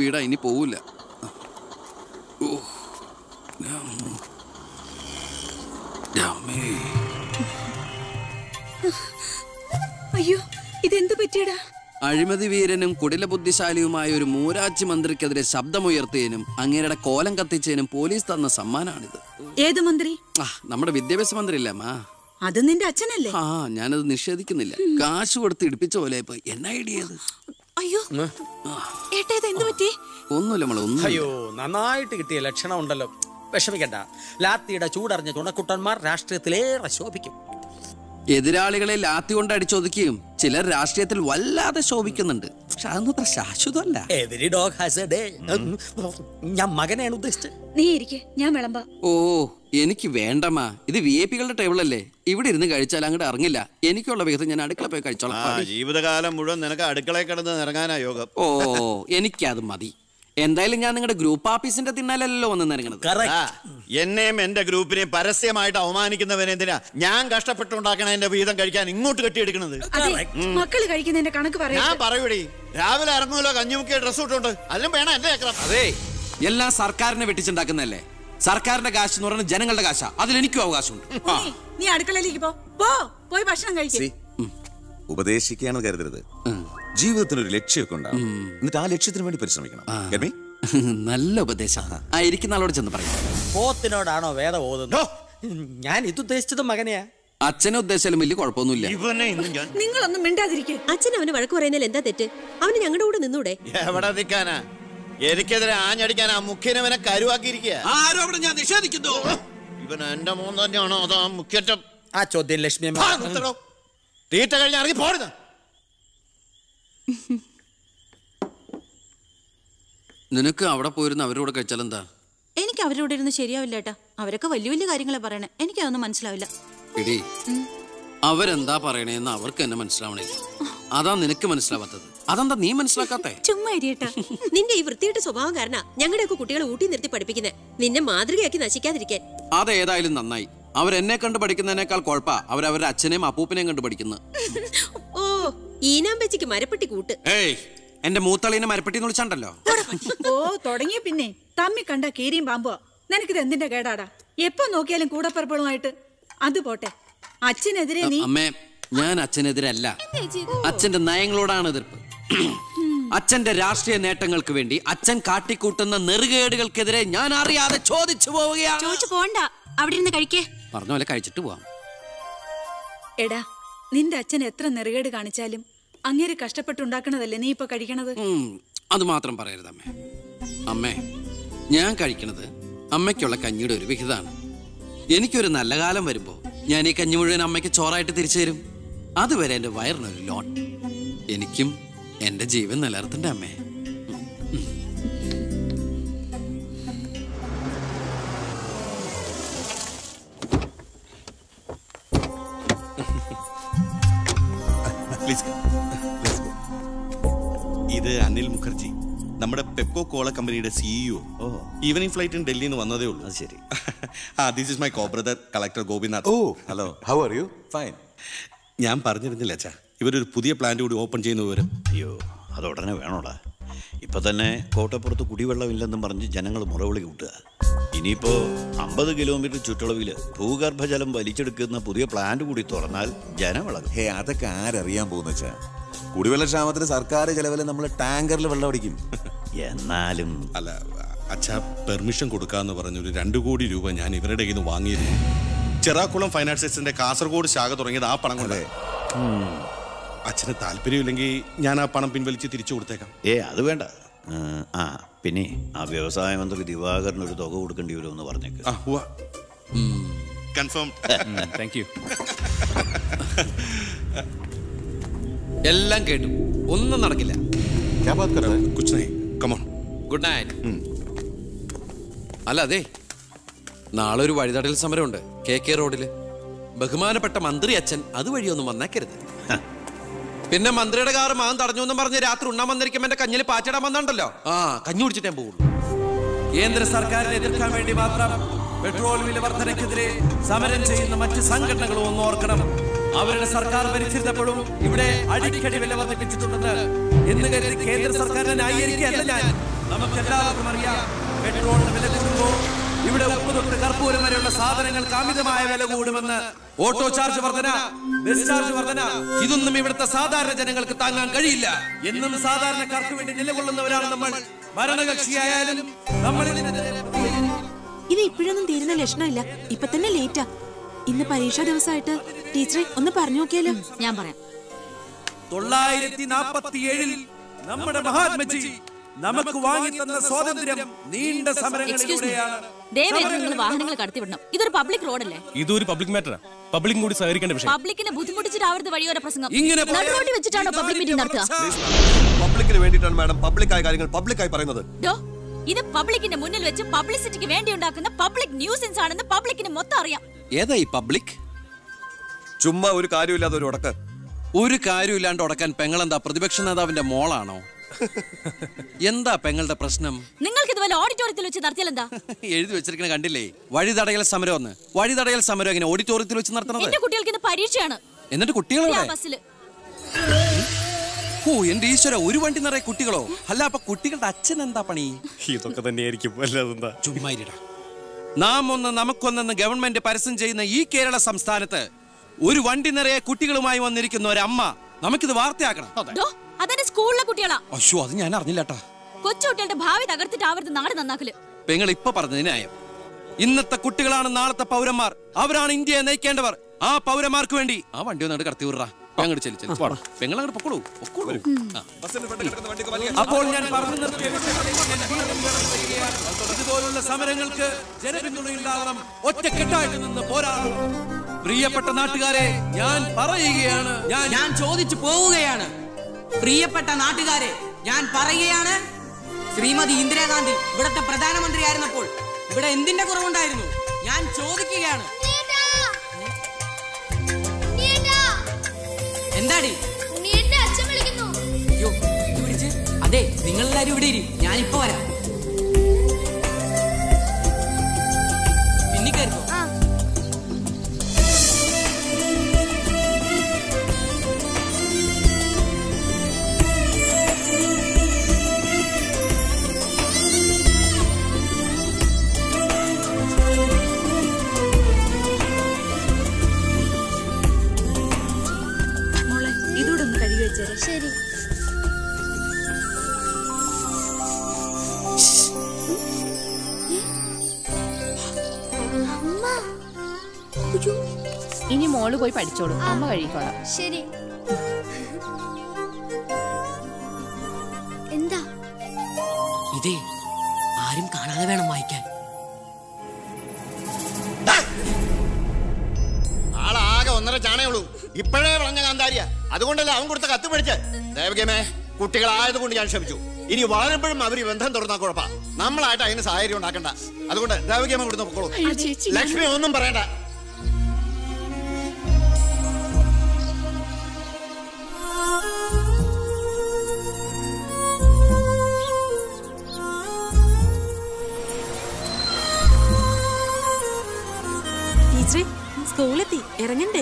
സ്പീഡാ ഇനി പോവില്ല ഓ, രാമോ. രാമേ. അയ്യോ ഇതെന്ത് പറ്റിയടാ അഴിമതി വീരനും കുടില ബുദ്ധിശാലിയുമായ ഒരു മൂരാച്ചി മന്ത്രിക്കെതിരെ ശബ്ദമുയർത്തിയതിനും അങ്ങേരുടെ കോലം കത്തിച്ചതിനും പോലീസ് തന്ന സമ്മാനാണിത് ഏത് മന്ത്രി ആ നമ്മുടെ വിദ്യാഭ്യാസ മന്ത്രി ഇല്ലേ അമ്മ അത് നിന്റെ അച്ഛനല്ലേ ആ ഞാനത് നിഷേധിക്കുന്നില്ല കാശ് കൊടുത്ത് ഇടിപ്പിച്ച പോലെ ഇപ്പൊ എന്ന ഐഡിയ അത് അയ്യോ ഏട്ടാ ഇത് എന്ത് പറ്റി ഒന്നുമില്ല നമ്മളെ ഒന്നും അയ്യോ നന്നായിട്ട് കിട്ടിയ ലക്ഷണം ഉണ്ടല്ലോ വിഷമിക്കണ്ട ലാത്തിയുടെ ചൂടറിഞ്ഞ തുണക്കുട്ടന്മാർ രാഷ്ട്രീയത്തിലേറെ ശോഭിക്കും എതിരാളികളെ ലാത്തി കൊണ്ട് അടിച്ചൊതുക്കിയും ചിലർ രാഷ്ട്രീയത്തിൽ വല്ലാതെ ശോഭിക്കുന്നുണ്ട് പക്ഷെ അതൊന്നും അത്ര ശാശ്വതമല്ല every dog has a day ഞാൻ മകനെയാണ് ഉദ്ദേശിച്ചത് നീ ഇരിക്കെ ഞാൻ വിളമ്പാ ഓ എനിക്ക് വേണ്ടമ്മാ ഇത് വി ഐ പികളുടെ ടേബിളല്ലേ ഇവിടെ ഇരുന്ന് കഴിച്ചാൽ അങ്ങോട്ട് ഇറങ്ങില്ല എനിക്കുള്ള വിഹിതം ഞാൻ അടുക്കള പോയി ആ കഴിച്ചോളാം ജീവിതകാലം മുഴുവൻ നിനക്ക് അടുക്കളയിൽ കിടന്ന് ഇറങ്ങാനാ യോഗം ഓ എനിക്കത് മതി എന്തായാലും ഞാൻ നിങ്ങളുടെ ഗ്രൂപ്പ് ആഫീസിന്റെ തിന്നാലല്ലോ വന്ന് നിറങ്ങണത് ആ, എന്നെയും എന്റെ ഗ്രൂപ്പിനെയും പരസ്യമായിട്ട് അവമാനിക്കുന്നവനെന്തിനാ ഞാൻ കഷ്ടപ്പെട്ടുണ്ടാക്കണ എന്റെ വീതം കഴിക്കാൻ ഇങ്ങോട്ട് കെട്ടിയെടുക്കണത് അതെ മക്കള് കഴിക്കുന്നതിന്റെ കണക്ക് പറയാ ഞാൻ പറയൂടി രാവിലെ ഇറങ്ങുമല്ലോ കഞ്ഞിമുക്കിയ ഡ്രസ് ഇട്ടുണ്ട് അതിലും വേണം എന്റെ ചക്രം അതെ എല്ലാം സർക്കാരിനെ വെട്ടിച്ചുണ്ടാക്കുന്നല്ലേ സർക്കാരിന്റെ കാശ് എന്ന് പറയുന്നത് ജനങ്ങളുടെ കാശാ അതിൽ എനിക്കും അവകാശമുണ്ട് ആ. നീ അടുക്കളയിലേക്ക് പോ പോ പോയി ഭക്ഷണം കഴിക്കേ ഉപദേശിക്കുകയാണ് കരുതരുത് ജീവിതത്തിന് ഒരു ലക്ഷ്യമൊക്കെ ഉണ്ടാവും എന്നിട്ട് ആ ലക്ഷ്യത്തിന് വേണ്ടി പരിശ്രമിക്കണം Get me? നല്ല ഉപദേശം ആ ഇരിക്കുന്ന ആളോട് ചെന്ന് പറയും പോത്തിനോടാണോ വേദം ഓതുന്നത് ഞാൻ ഇത് ഉദ്ദേശിച്ചത് മകനെയാ അച്ഛനെ ഉദ്ദേശിച്ചാലും വലിയ കുഴപ്പമൊന്നുമില്ല ഇവനെ ഇന്ന് ഞാൻ നിങ്ങളൊന്നും മിണ്ടാതിരിക്കെ അച്ഛൻ അവന് വഴക്ക് പറയുന്നതിൽ എന്താ തെറ്റ് അവന് ഞങ്ങളുടെ കൂടെ നിന്നൂടെ എവിടെ നിൽക്കാനാ എനിക്കെതിരെ ആഞ്ഞടിക്കാൻ ആ മുഖ്യനവനെ കരുവാക്കിയിരിക്കുക ആരോപണം ഞാൻ നിഷേധിക്കുന്നു ഇവൻ എന്റെ മോൻ തന്നെയാണോ അതോ ആ മുഖ്യറ്റം ആ ചോദ്യം ലക്ഷ്മി ആ, നിർത്തടോ. തീറ്റ കഴിഞ്ഞ് ഇറങ്ങി പോരുത് നിനക്ക് അവിടെ പോയിരുന്ന അവരുടെ കൂടെ കഴിച്ചാൽ എന്താ എനിക്ക് അവരോട് ഇരുന്ന് ശരിയാവില്ല ഏട്ടാ അവരൊക്കെ വലിയ വലിയ കാര്യങ്ങളെ പറയണേ എനിക്കതൊന്നും മനസ്സിലാവില്ല എടി അവരെന്താ പറയണേന്ന് അവർക്ക് എന്നെ മനസ്സിലാവണില്ല അതാ നിനക്ക് മനസ്സിലാവാത്തത് അതെന്താ നീ മനസ്സിലാക്കാത്തെ ചുമ്മാ ഇരിയേട്ടാ നിന്റെ ഈ വൃത്തിയുടെ സ്വഭാവം കാരണം ഞങ്ങളുടെയൊക്കെ കുട്ടികളെ ഊട്ടി നിർത്തി പഠിപ്പിക്കുന്നത് നിന്നെ മാതൃകയാക്കി നശിക്കാതിരിക്കാൻ അതേതായാലും നന്നായി അവരെന്നെ കണ്ട് പഠിക്കുന്നതിനേക്കാൾ കുഴപ്പാ അവരവരുടെ അച്ഛനെയും അപ്പൂപ്പനെയും കണ്ട് പഠിക്കുന്നത് ഓ ഈനാമ്പച്ചിക്ക് മരപ്പെട്ടി കൂട്ട് ഏയ് എന്റെ മൂത്തളീനെ മരപ്പെട്ടി എന്ന് വിളിച്ചാണ്ടല്ലോ ഓ തുടങ്ങിയ പിന്നെ തമ്മി കണ്ട കീരിയും പാമ്പോ നിനക്കിത് എന്തിന്റെ കേടാടാ എപ്പോ നോക്കിയാലും കൂടപ്പറപ്പളുമായിട്ട് അത് പോട്ടെ അച്ഛനെതിരെ നീ അമ്മേ ഞാൻ അച്ഛനെതിരല്ല അച്ഛന്റെ നയങ്ങളോടാണ് എതിർപ്പ് അച്ഛന്റെ രാഷ്ട്രീയ നേട്ടങ്ങൾക്ക് വേണ്ടി അച്ഛൻ കാട്ടിക്കൂട്ടുന്ന നെറുകേടുകൾക്കെതിരെ ഞാൻ അറിയാതെ ചോദിച്ചു പോവുകയാണ് ചോദിച്ചു പോണ്ട അവിടെ ഇരുന്ന് കഴിക്കേ പറഞ്ഞ പോലെ കഴിച്ചിട്ട് പോവാം എടാ നിന്റെ അച്ഛൻ എത്ര നെറുകേട് കാണിച്ചാലും അങ്ങേര് കഷ്ടപ്പെട്ടുണ്ടാക്കണതല്ലേ നീ ഇപ്പൊ കഴിക്കണത് ഉം, അത് മാത്രം പറയരുത് അമ്മേ അമ്മേ ഞാൻ കഴിക്കണത് അമ്മയ്ക്കുള്ള കഞ്ഞിയുടെ ഒരു വിഹിതമാണ് എനിക്കൊരു നല്ല കാലം വരുമ്പോ ഞാൻ ഈ കഞ്ഞി മുഴുവൻ അമ്മയ്ക്ക് ചോറായിട്ട് തിരിച്ചു തരും അതുവരെ എന്റെ വയറിനൊരു ലോൺ എനിക്കും എന്റെ ജീവൻ നിലനിർത്തണ്ടേ അമ്മേ Please come. Let's go. ഇത് അനിൽ മുഖർജി നമ്മുടെ പെപ്കോ കോള കമ്പനിയുടെ സിഇഒ ഈവനിങ് ഫ്ലൈറ്റിന് ഡൽഹിയിൽ നിന്ന് വന്നതേ ഉള്ളൂ ശരി ആ this is my co brother collector Gopinath oh hello how are you fine ഞാൻ പറഞ്ഞിരുന്നില്ല അച്ഛാ ഇവരൊരു പുതിയ പ്ലാന്റ് കൂടി ഓപ്പൺ ചെയ്യുന്ന വിവരം അയ്യോ അത് ഉടനെ വേണോടാ ഇപ്പൊ തന്നെ കോട്ടപ്പുറത്ത് കുടിവെള്ളമില്ലെന്നും പറഞ്ഞ് ജനങ്ങൾ മുറവിളി കൂട്ടുക ഇനിയിപ്പോ അമ്പത് കിലോമീറ്റർ ചുറ്റളവിൽ ഭൂഗർഭജലം വലിച്ചെടുക്കുന്ന പുതിയ പ്ലാന്റ് കൂടി തുറന്നാൽ ജനമിളകും ഹേ അതൊക്കെ ആരറിയാൻ പോകുന്ന വെച്ചാ കുടിവെള്ള ക്ഷാമത്തിന് സർക്കാർ ചെലവിൽ നമ്മൾ ടാങ്കറിൽ വെള്ളം അടിക്കും എന്നാലും അല്ല അച്ഛാ പെർമിഷൻ കൊടുക്കാന്ന് പറഞ്ഞ ഒരു രണ്ടു കോടി രൂപ ഞാൻ ഇവരുടെ കയ്യിൽ നിന്ന് വാങ്ങിയിരുന്നു ചെറാക്കുളം ഫൈനാൻസേഴ്സിന്റെ കാസർഗോഡ് ശാഖ തുടങ്ങിയത് ആ പണം കൊണ്ട് അച്ഛന് താല്പര്യമില്ലെങ്കിൽ ഞാൻ ആ പണം പിൻവലിച്ച് തിരിച്ചു കൊടുത്തേക്കാം ഏ അത് വേണ്ട ആ, ആ പിന്നെ ആ വ്യവസായ മന്ത്രി ദിവാകരന് ഒരു തുക കൊടുക്കേണ്ടി വരുമെന്ന് പറഞ്ഞേക്ക് ആ ഉവ്വ. കൺഫേം താങ്ക് യു എല്ലാം കേട്ടു ഒന്നും നടക്കില്ല ഗുഡ് നൈറ്റ് അല്ല അതെ നാളെ ഒരു വഴിതടൽ സമരമുണ്ട് കെ കെ റോഡില് ബഹുമാനപ്പെട്ട മന്ത്രി അച്ഛൻ അതുവഴി ഒന്നും വന്നേക്കരുത് പിന്നെ മന്ത്രിയുടെ കാറ് മാൻ തടഞ്ഞു എന്നും പറഞ്ഞ് രാത്രി ഉണ്ണാൻ വന്നിരിക്കുമ്പോ എന്റെ കഞ്ഞിൽ പാറ്റിടാൻ വന്നുണ്ടല്ലോ ആ കഞ്ഞി കുടിച്ചിട്ടേ പോകുള്ളൂ കേന്ദ്ര സർക്കാരിനെ എതിർക്കാൻ വേണ്ടി മാത്രം പെട്രോൾ വില വർധനയ്ക്കെതിരെ സമരം ചെയ്യുന്ന മറ്റ് സംഘടനകളും ഒന്ന് ഓർക്കണം അവരുടെ സർക്കാർ ഭരിച്ചിരുന്നപ്പോഴും ഇവിടെ അടിക്കടി വില വർദ്ധിപ്പിച്ചിട്ടുണ്ടെന്ന് എന്ന് കരുതി കേന്ദ്ര സർക്കാരിനെ ന്യായീകരിക്കുകയല്ല ഞാൻ നമുക്ക് എല്ലാവർക്കും അറിയാം പെട്രോളിന് വില കൂടുമ്പോൾ ഇവിടെ ഉപ്പ് തൊട്ട് കർപ്പൂരം വരെയുള്ള സാധനങ്ങൾക്ക് അമിതമായ വില കൂടുമെന്ന് ഓട്ടോ ചാർജ് വർധന ബസ് ചാർജ് വർധന ഇതൊന്നും ഇവിടുത്തെ സാധാരണ ജനങ്ങൾക്ക് താങ്ങാൻ കഴിയില്ല എന്നും സാധാരണക്കാർക്ക് വേണ്ടി നിലകൊള്ളുന്നവരാണ് നമ്മൾ ഭരണകക്ഷിയായാലും നമ്മൾ ഇതിനെതിരെ ഇത് ഇപ്പോഴൊന്നും തീരുന്ന ലക്ഷണമില്ല ഇപ്പൊ തന്നെ ലേറ്റാ ഇന്ന് പരീക്ഷാ ദിവസമായിട്ട് ടീച്ചറെ ഒന്ന് പറഞ്ഞു നോക്കിയാലോ ഞാൻ പറയാം തൊള്ളായിരത്തി നാൽപ്പത്തി ഏഴിൽ നമ്മുടെ മഹാത്മജി നമുക്ക് വാങ്ങിത്തന്ന സ്വാതന്ത്ര്യം നീണ്ട സമരങ്ങളിലൂടെയാണ് ദയവായി നിങ്ങൾ വാഹനങ്ങൾ കടത്തിവിടണം ഇതൊരു പബ്ലിക് റോഡല്ലേ ഇതൊരു പബ്ലിക് മാറ്ററാ പബ്ലിക്കും കൂടി സഹകരിക്കേണ്ട വിഷയം പബ്ലിക്കിനെ ബുദ്ധിമുട്ടിച്ചിട്ടാവരുത് വഴിയോര പ്രസംഗം ഇങ്ങനെ പോയാൽ നടുറോഡിൽ വെച്ചിട്ടാണോ പബ്ലിക് മീറ്റിംഗ് നടത്തുക പബ്ലിക്കിന് വേണ്ടിയിട്ടാണ് മാഡം പബ്ലിക്കായ കാര്യങ്ങൾ പബ്ലിക്കായി പറയുന്നത് ഡോ ഇത് പബ്ലിക്കിന്റെ മുന്നിൽ വെച്ച് പബ്ലിസിറ്റിക്ക് വേണ്ടി ഉണ്ടാക്കുന്ന പബ്ലിക് ന്യൂസൻസ് ആണെന്ന് പബ്ലിക്കിന് മൊത്തം അറിയാം ഏതാ ഈ പബ്ലിക് ചുമ്മാ ഒരു കാര്യമില്ലാതെ ഒരു ഉടക്ക് ഒരു കാര്യമില്ലാണ്ട് ഉടക്കാൻ പെങ്ങളെന്താ പ്രതിപക്ഷ നേതാവിന്റെ മോളാണോ എന്താ പെങ്ങളുടെ പ്രശ്നം നിങ്ങൾക്ക് ഇതുപോലെ ഓഡിറ്റോറിയത്തിൽ വെച്ച് നടത്തിയാൽ എന്താ എഴുതി വെച്ചിരിക്കണ കണ്ടില്ലേ വഴിതടയൽ സമരം ഒന്ന് വഴിതടയൽ സമരം എങ്ങനെ ഓഡിറ്റോറിയത്തിൽ വെച്ച് നടത്തണത് എന്റെ കുട്ടികൾക്ക് ഇന്ന് പരീക്ഷയാണ് എന്നിട്ട് കുട്ടികളോടെ ഞാൻ ബസ്സില് ഓ എന്റെ ഈശ്വര ഒരു വണ്ടി നിറയെ കുട്ടികളോ അല്ല അപ്പൊ കുട്ടികളുടെ അച്ഛൻ എന്താ പണി ഇതൊക്കെ തന്നെയായിരിക്കും അല്ലാതെന്താ ചുമ്മാരിടാ നാം ഒന്ന് നമുക്കൊന്നെന്ന് ഗവൺമെന്റ് പരസ്യം ചെയ്യുന്ന ഈ കേരള സംസ്ഥാനത്ത് ഒരു വണ്ടി നിറയെ കുട്ടികളുമായി വന്നിരിക്കുന്ന ഒരമ്മ നമുക്കിത് വാർത്തയാക്കണം ഡോ അതെന്റെ സ്കൂളിലെ കുട്ടികളാ അശ്വ അത് ഞാൻ അറിഞ്ഞില്ലട്ടാ കൊച്ചുകുട്ടികളുടെ ഭാവി തകർത്തിട്ടാവരുത് നാട് നന്നാക്കല് പെങ്ങൾ ഇപ്പൊ പറഞ്ഞത് ന്യായം ഇന്നത്തെ കുട്ടികളാണ് നാളത്തെ പൗരന്മാർ അവരാണ് ഇന്ത്യയെ നയിക്കേണ്ടവർ ആ പൗരന്മാർക്ക് വേണ്ടി ആ വണ്ടി ഒന്നങ്ങോട്ട് കടത്തി വിടറാ അങ്ങോട്ട് ചെല്ലു ചെല്ലു പെങ്ങൾ അങ്ങോട്ട് പൊക്കോളൂ പൊക്കോളൂ ആ. അപ്പോൾ ഞാൻ പറഞ്ഞു നിർത്തിയ വിഷയത്തിൽ ഞാൻ വീണ്ടും വിവരിക്കുകയാണ്. ഇതുപോലുള്ള സമരങ്ങൾക്ക് ജനപിന്തുണയുണ്ടാകണം ഒറ്റക്കെട്ടായിട്ട് നിന്ന് പോരാടണം പ്രിയപ്പെട്ട നാട്ടുകാരെ ഞാൻ പറയുകയാണ് ഞാൻ ഞാൻ ചോദിച്ചു പോവുകയാണ് പ്രിയപ്പെട്ട നാട്ടുകാരെ ഞാൻ പറയുകയാണ് ശ്രീമതി ഇന്ദിരാഗാന്ധി ഇവിടത്തെ പ്രധാനമന്ത്രിയായിരുന്നപ്പോൾ ഇവിടെ എന്തിന്റെ കുറവുണ്ടായിരുന്നു ഞാൻ ചോദിക്കുകയാണ് എന്താടി അയ്യോ, ഇത് പിടിച്ച്. അതെ നിങ്ങൾ എല്ലാരും ഇവിടെ ഇരി ഞാൻ ഇപ്പൊ വരാം പിന്നിക്കായിരുന്നു മോളെ ഇതൂടെ ഒന്ന് കഴുകി വെച്ചേരെ ശരി ഇനി മോള് പോയി പഠിച്ചോളൂ അമ്മ കഴിക്കോളാം ശരി എന്താ ഇതേ ആരും കാണാതെ വേണം വായിക്കാൻ ആളാകെ ഒന്നര ചാണേ ഉള്ളൂ ഇപ്പോഴേ പറഞ്ഞ കാന്താരിയ അതുകൊണ്ടല്ലേ അവൻ കൊടുത്ത കത്ത് പഠിച്ച് ദേവകമേ കുട്ടികളായതുകൊണ്ട് ഞാൻ ക്ഷമിച്ചു ഇനി വളരുമ്പോഴും അവർ ഈ ബന്ധം തുറന്നാ കുഴപ്പാ നമ്മളായിട്ട് അതിന് സാഹചര്യം ഉണ്ടാക്കണ്ട അതുകൊണ്ട് ദേവകമ കൊടുത്ത് പൊക്കോളൂ അയ്യോ, ചേച്ചി, ഞാൻ- ലക്ഷ്മി ഒന്നും പറയണ്ട ടീച്ചറെ സ്കൂളെത്തി ഇറങ്ങണ്ടേ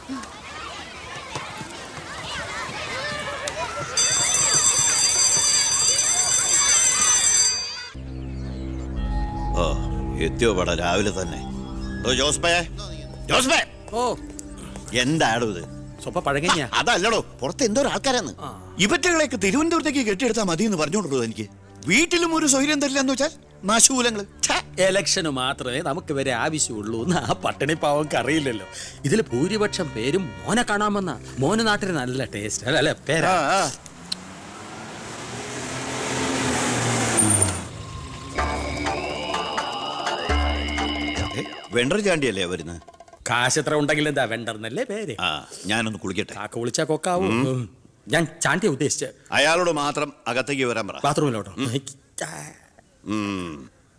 ഓ എത്തിയോ പട രാവിലെ തന്നെ ഓ ജോസ്ബേ ജോസ്ബേ ഓ എന്താടോ ഇത് സ്വപ്പ പഴകഞ്ഞ അതല്ലടോ പുറത്ത് എന്തോ ആൾക്കാരാന്ന് ഇവറ്റകളെയൊക്കെ തിരുവനന്തപുരത്തേക്ക് കെട്ടിയെടുത്താൽ മതി എന്ന് പറഞ്ഞോണ്ടോ എനിക്ക് വീട്ടിലും ഒരു സൗകര്യം തരില്ല എന്ന് വെച്ചാൽ നാശൂലങ്ങള് എലക്ഷന് മാത്രമേ നമുക്ക് വരെ ആവശ്യമുള്ളൂ എന്ന് ആ പട്ടിണി പാവങ്ങൾക്ക് അറിയില്ലല്ലോ ഇതിൽ ഭൂരിപക്ഷം പേരും മോനെ കാണാമെന്ന മോന് നാട്ടിൽ നല്ല ടേസ്റ്റ് അല്ലെ പേരാ വെണ്ടർ ചാണ്ടിയല്ലേ വരുന്നത് കാശ് എത്ര ഉണ്ടെങ്കിൽ എന്താ വെണ്ടർന്നല്ലേ പേര് ആ ഞാനൊന്ന് കുളിക്കട്ടെ കാക്ക വിളിച്ചാ കൊക്കാവും ഉം. ഞാൻ ചാണ്ടിയ ഉദ്ദേശിച്ച അയാളോട് മാത്രം അകത്തേക്ക് വരാൻ പറ ബാത്റൂമിലോട്ടോ ഉം.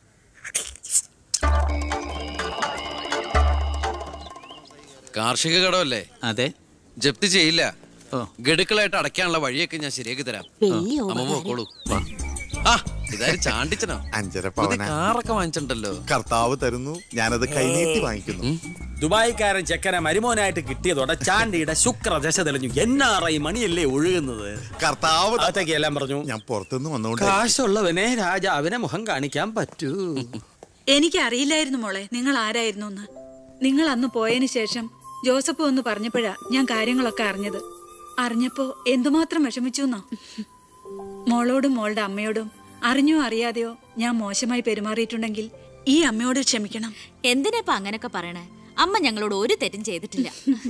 കാർഷിക കടമല്ലേ അതെ ജപ്തി ചെയ്യില്ല ഗഡുക്കളായിട്ട് അടയ്ക്കാനുള്ള വഴിയൊക്കെ ഞാൻ ശരിയാക്കി തരാം വലിയ അമ്മ പോക്കോളൂ ആ ഇതാരും ചാണ്ടിച്ചനോ അഞ്ചര പുതിയ പവന കാറൊക്കെ വാങ്ങിച്ചിട്ടുണ്ടല്ലോ കർത്താവ് തരുന്നു ഞാനത് കൈനീട്ടി വാങ്ങിക്കുന്നു ദുബായിക്കാരൻ ചെക്കനെ മരുമോനായിട്ട് കിട്ടിയതോടെ ചാണ്ടിയുടെ ശുക്ര ദശ തെളിഞ്ഞു എന്നാറ ഈ മണിയല്ലേ ഒഴുകുന്നത് കർത്താവ് അകത്തേക്ക് എല്ലാം പറഞ്ഞു ഞാൻ പുറത്തുനിന്ന് വന്നുകൊണ്ട് കാശുള്ളവനെ രാജാവിനെ മുഖം കാണിക്കാൻ പറ്റൂ എനിക്ക് അറിയില്ലായിരുന്നു മോളെ നിങ്ങൾ ആരായിരുന്നു എന്ന് നിങ്ങൾ അന്ന് പോയതിനു ശേഷം ജോസഫ് ഒന്ന് പറഞ്ഞപ്പോഴാ ഞാൻ കാര്യങ്ങളൊക്കെ അറിഞ്ഞത് അറിഞ്ഞപ്പോ എന്തുമാത്രം വിഷമിച്ചു എന്നോ മോളോടും മോളുടെ അമ്മയോടും അറിഞ്ഞോ അറിയാതെയോ ഞാൻ മോശമായി പെരുമാറിയിട്ടുണ്ടെങ്കിൽ ഈ അമ്മയോട് ക്ഷമിക്കണം എന്തിനാ അങ്ങനൊക്കെ പറയണേ അമ്മ ഞങ്ങളോട് ഒരു തെറ്റും ചെയ്തിട്ടില്ല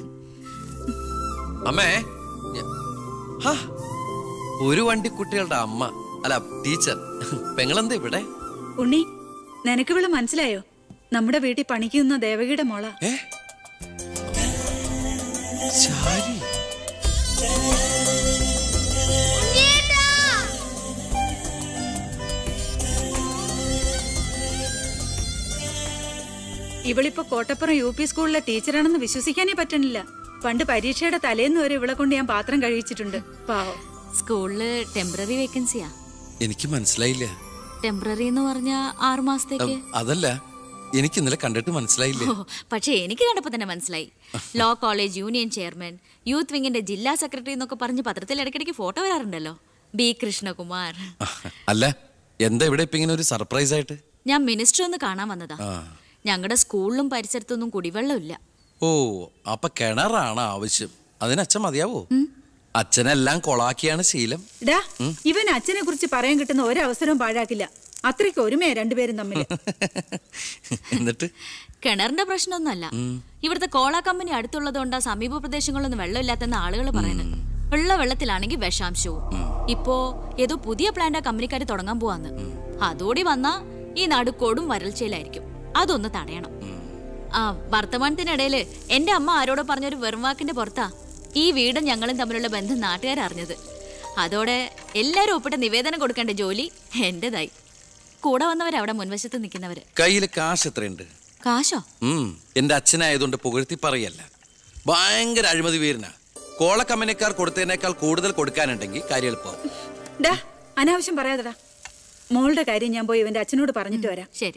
അമ്മേ ഞ- ഹാ, ഒരു വണ്ടി കുട്ടികളുടെ അമ്മ അല്ല ടീച്ചർ പെങ്ങളെന്താ ഇവിടെ ഉണ്ണി നിനക്ക് ഇവിടെ മനസ്സിലായോ നമ്മുടെ വീട്ടിൽ പണിക്ക് നിന്ന ദേവകിയുടെ മോള ശാരി ഇവളിപ്പോ കോട്ടപ്പുറം യു പി സ്കൂളിലെ ടീച്ചറാണെന്ന് വിശ്വസിക്കാനേ പറ്റണില്ല പണ്ട് പരീക്ഷയുടെ തലേന്ന് വരെ ഇവളെ കൊണ്ട് ഞാൻ പാത്രം കഴിച്ചിട്ടുണ്ട് പാവം സ്കൂളില് ടെമ്പററി വേക്കൻസിയാ എനിക്ക് മനസ്സിലായില്ല ടെമ്പററി എന്ന് പറഞ്ഞ ആറു മാസത്തേക്ക് അ- അതല്ല എനിക്ക് ഇന്നലെ കണ്ടിട്ട് മനസ്സിലായില്ലേ ഓ, പക്ഷേ എനിക്ക് കണ്ടപ്പോ തന്നെ മനസ്സിലായി law college union chairman youth വിങ്ങിന്റെ ജില്ലാ സെക്രട്ടറി എന്നൊക്കെ പറഞ്ഞ് പത്രത്തിൽ ഇടയ്ക്കിടയ്ക്ക് ഫോട്ടോ വരാറുണ്ടല്ലോ ബി കൃഷ്ണകുമാർ അല്ല എന്താ ഇവിടെ ഇപ്പൊ ഇങ്ങനെ ഒരു സർപ്രൈസ് ആയിട്ട് ഞാൻ മിനിസ്റ്റർ ഒന്ന് കാണാൻ വന്നതാ ആ ഞങ്ങളുടെ സ്കൂളിലും പരിസരത്തൊന്നും കുടിവെള്ളമില്ല ഓ അപ്പൊ കിണറാണ് ആവശ്യം അതിന് അച്ഛൻ മതിയാവോ അച്ഛനെല്ലാം കൊളാക്കിയാണ് ശീലം ഡാ ഇവൻ അച്ഛനെ കുറിച്ച് പറയാൻ കിട്ടുന്ന ഒരവസരവും പാഴാക്കില്ല അത്രയ്ക്ക് ഒരുമയാ രണ്ടുപേരും തമ്മിൽ എന്നിട്ട് കിണറിന്റെ പ്രശ്നമൊന്നുമല്ല ഇവിടുത്തെ കോള കമ്പനി അടുത്തുള്ളതുകൊണ്ടാ സമീപ പ്രദേശങ്ങളിലൊന്നും വെള്ളമില്ലാത്തെന്ന് ആളുകൾ പറയുന്നത് ഉള്ള വെള്ളത്തിലാണെങ്കിൽ വിഷാംശവും ഇപ്പോ ഏതോ പുതിയ പ്ലാന്റാ കമ്പനിക്കാർ തുടങ്ങാൻ പോവാന്ന് അതോടി വന്നാ ഈ നാട് കൊടും വരൾച്ചയിലായിരിക്കും അതൊന്ന് തടയണം ആ വർത്തമാനത്തിനിടയില് എന്റെ അമ്മ ആരോടോ പറഞ്ഞൊരു വെറുവാക്കിന്റെ പുറത്താ ഈ വീടും ഞങ്ങളും തമ്മിലുള്ള ബന്ധം നാട്ടുകാരറിഞ്ഞത് അതോടെ എല്ലാരും ഒപ്പിട്ട് നിവേദനം കൊടുക്കേണ്ട ജോലി എന്റേതായി കൂടെ വന്നവരവിടെ മുൻവശത്ത് നിൽക്കുന്നവര് കയ്യില് കാശ് എത്രയുണ്ട് കാശോ ഉം എന്റെ അച്ഛനായതുകൊണ്ട് പുകഴ്ത്തി പറയല്ല ഭയങ്കര അഴിമതി വീരനാ കോള കമ്പനിക്കാർ കൊടുത്തതിനേക്കാൾ കൂടുതൽ കൊടുക്കാനുണ്ടെങ്കിൽ കാര്യം എളുപ്പമാവും ഡാ അനാവശ്യം പറയാതെടാ മോളുടെ കാര്യം ഞാൻ പോയി ഇവന്റെ അച്ഛനോട് പറഞ്ഞിട്ട് വരാം ശരി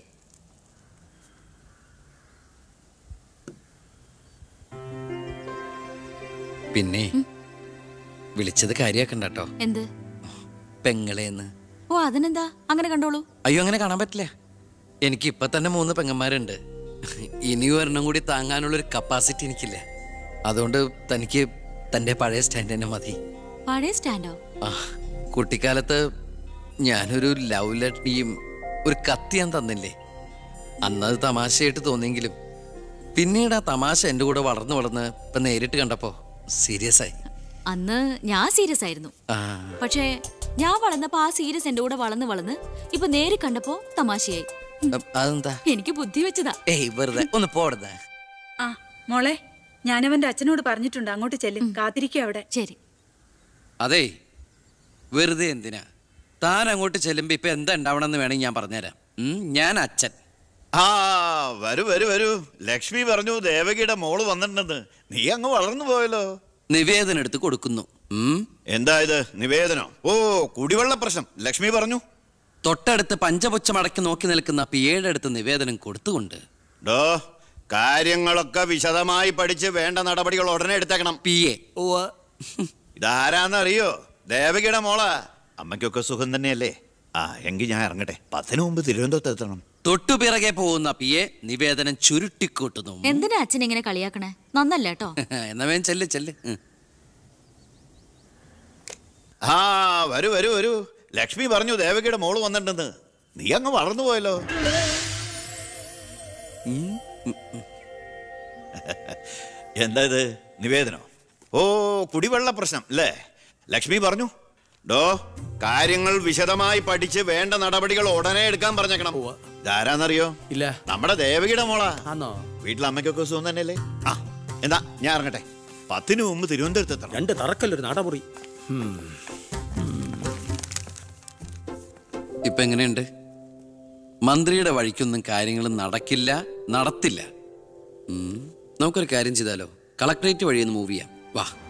പിന്നെ വിളിച്ചത് കാര്യാക്കണ്ട കേട്ടോ എന്ത് പെങ്ങളേന്ന് ഓ അതിനെന്താ അങ്ങനെ കണ്ടോളൂ അയ്യോ അങ്ങനെ കാണാൻ പറ്റില്ല എനിക്ക് ഇപ്പൊ തന്നെ മൂന്ന് പെങ്ങന്മാരുണ്ട് ഇനി ഒരെണ്ണം കൂടി താങ്ങാനുള്ള ഒരു കപ്പാസിറ്റി എനിക്കില്ല അതുകൊണ്ട് തനിക്ക് തന്റെ പഴയ സ്റ്റാൻഡ് തന്നെ മതി പഴയ സ്റ്റാൻഡോ ആ കുട്ടിക്കാലത്ത് ഞാനൊരു ലവ് ലെറ്ററിയും ഒരു കത്തി ഞാൻ തന്നില്ലേ അന്നത് തമാശയായിട്ട് തോന്നിയെങ്കിലും പിന്നീട് ആ തമാശ എൻ്റെ കൂടെ വളർന്ന് വളർന്ന് ഇപ്പൊ നേരിട്ട് കണ്ടപ്പോ സീരിയസ് ആയി അന്ന് ഞാൻ സീരിയസ് ആയിരുന്നു ആ പക്ഷേ ഞാൻ വളർന്നപ്പോ ആ സീരിയസ് എന്റെ കൂടെ വളർന്ന് വളർന്ന് ഇപ്പൊ നേരി കണ്ടപ്പോ തമാശയായി അ- അതെന്താ എനിക്ക് ബുദ്ധി വെച്ചതാ ഏയ് വെറുതെ ഒന്ന് പോടുന്നേ ആ മോളെ ഞാനവന്റെ അച്ഛനോട് പറഞ്ഞിട്ടുണ്ട് അങ്ങോട്ട് ചെല്ലും കാത്തിരിക്കും അവിടെ ശരി അതെ വെറുതെ എന്തിനാ താൻ അങ്ങോട്ട് ചെല്ലുമ്പോ ഇപ്പൊ എന്താ ഉണ്ടാവണമെന്ന് വേണമെങ്കിൽ ഞാൻ പറഞ്ഞുതരാം ഉം, ഞാൻ അച്ഛൻ ആ വരൂ വരൂ വരൂ ലക്ഷ്മി പറഞ്ഞു ദേവകിയുടെ മോള് വന്നിട്ടുണ്ടെന്ന് നീ അങ്ങ് വളർന്നു പോയല്ലോ നിവേദനം എടുത്ത് കൊടുക്കുന്നു ഉം. എന്താ ഇത് നിവേദനം ഓ കുടിവെള്ള പ്രശ്നം ലക്ഷ്മി പറഞ്ഞു തൊട്ടടുത്ത് പഞ്ചപുച്ഛമടക്കി നോക്കി നിൽക്കുന്ന പിയേടെ അടുത്ത് നിവേദനം കൊടുത്തുകൊണ്ട് ഡോ കാര്യങ്ങളൊക്കെ വിശദമായി പഠിച്ച് വേണ്ട നടപടികൾ ഉടനെ എടുത്തേക്കണം പി എ ഇതാരാന്നറിയോ ദേവകിയുടെ മോളാ അമ്മയ്ക്കൊക്കെ സുഖം തന്നെയല്ലേ ആ എങ്കിൽ ഞാൻ ഇറങ്ങട്ടെ പത്തിന് മുമ്പ് തിരുവനന്തപുരത്ത് എത്തണം തൊട്ടുപിറകെ പോകുന്ന പി എ നിവേദനം ചുരുട്ടിക്കൂട്ടുന്നു എന്തിനാ അച്ഛൻ ഇങ്ങനെ കളിയാക്കണേ നന്നല്ല കേട്ടോ എന്നാ വേഗം ചെല്ല് ചെല്ല് ഉം. ആ വരൂ വരൂ വരൂ ലക്ഷ്മി പറഞ്ഞു ദേവകിയുടെ മോള് വന്നിട്ടുണ്ടെന്ന് നീ അങ്ങ് വളർന്നു പോയല്ലോ എന്താ ഇത് നിവേദനം ഓ കുടിവെള്ള പ്രശ്നം അല്ലേ ലക്ഷ്മി പറഞ്ഞു ഡോ കാര്യങ്ങൾ വിശദമായി പഠിച്ച് വേണ്ട നടപടികൾ ഉടനെ എടുക്കാൻ പറഞ്ഞേക്കണം ഇതാരാന്നറിയോ ഇല്ല നമ്മുടെ ദേവകിയുടെ മോളാ ആന്നോ വീട്ടിൽ അമ്മയ്ക്കൊക്കെ സുഖം തന്നെയല്ലേ ആ എന്താ ഞാൻ ഇറങ്ങട്ടെ പത്തിന് മുമ്പ് തിരുവനന്തപുരത്ത് എത്തണം രണ്ട് തറക്കല്ലൊരു നടമുറി ഇപ്പൊ എങ്ങനെയുണ്ട് മന്ത്രിയുടെ വഴിക്കൊന്നും കാര്യങ്ങൾ നടക്കില്ല നടത്തില്ല ഉം. നമുക്കൊരു കാര്യം ചെയ്താലോ കളക്ടറേറ്റ് വഴി ഒന്ന് മൂവ് ചെയ്യാം വാ